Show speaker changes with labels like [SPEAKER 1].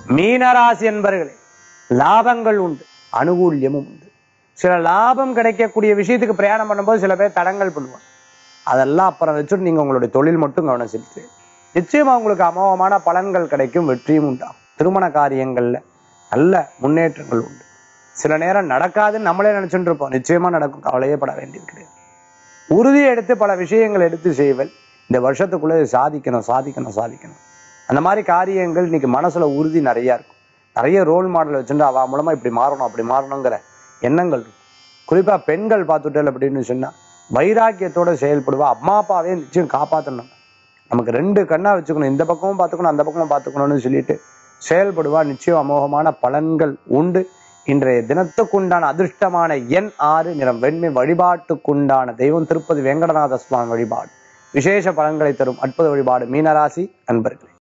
[SPEAKER 1] மீனராசி என்பர்களே லாபங்கள் உண்டு அனுகூல்யமும் உண்டு சில லாபம் கிடைக்கக்கூடிய விஷயத்துக்கு பிரயாணம் பண்ணும்போது சில பேர் தடங்கள் பண்ணுவாங்க அதெல்லாம் அப்புறம் வச்சுட்டு நீங்க உங்களுடைய தொழில் மட்டும் கவனம் செலுத்து நிச்சயமா உங்களுக்கு அமோகமான பலன்கள் கிடைக்கும் வெற்றியும் உண்டாகும் திருமண காரியங்கள்ல நல்ல முன்னேற்றங்கள் உண்டு சில நேரம் நடக்காதுன்னு நம்மளே நினைச்சுட்டு இருப்போம் நிச்சயமா நடக்கும் கவலையே பட வேண்டியது கிடையாது உறுதியை எடுத்து பல விஷயங்கள் எடுத்து செய்வல் இந்த வருஷத்துக்குள்ள இதை சாதிக்கணும் சாதிக்கணும் சாதிக்கணும் அந்த மாதிரி காரியங்கள் இன்னைக்கு மனசுல உறுதி நிறைய இருக்கும் நிறைய ரோல் மாடல் வச்சுட்டு அவ மூலமா இப்படி மாறணும் அப்படி மாறணுங்கிற எண்ணங்கள் இருக்கும் குறிப்பா பெண்கள் பார்த்துட்டல் அப்படின்னு சொன்னா வைராக்கியத்தோட செயல்படுவா அம்மா அப்பாவே நிச்சயம் காப்பாற்றணும் நமக்கு ரெண்டு கண்ணா வச்சுக்கணும் இந்த பக்கமும் பார்த்துக்கணும் அந்த பக்கமும் பார்த்துக்கணும்னு சொல்லிட்டு செயல்படுவா நிச்சயம் அமோகமான பலன்கள் உண்டு இன்றைய தினத்துக்குண்டான அதிர்ஷ்டமான எண் ஆறு நிறம் வெண்மை வழிபாட்டுக்குண்டான தெய்வம் திருப்பதி வெங்கடநாத சுவாமி வழிபாடு விசேஷ பலன்களை தரும் அற்புத வழிபாடு மீனராசி நண்பர்களே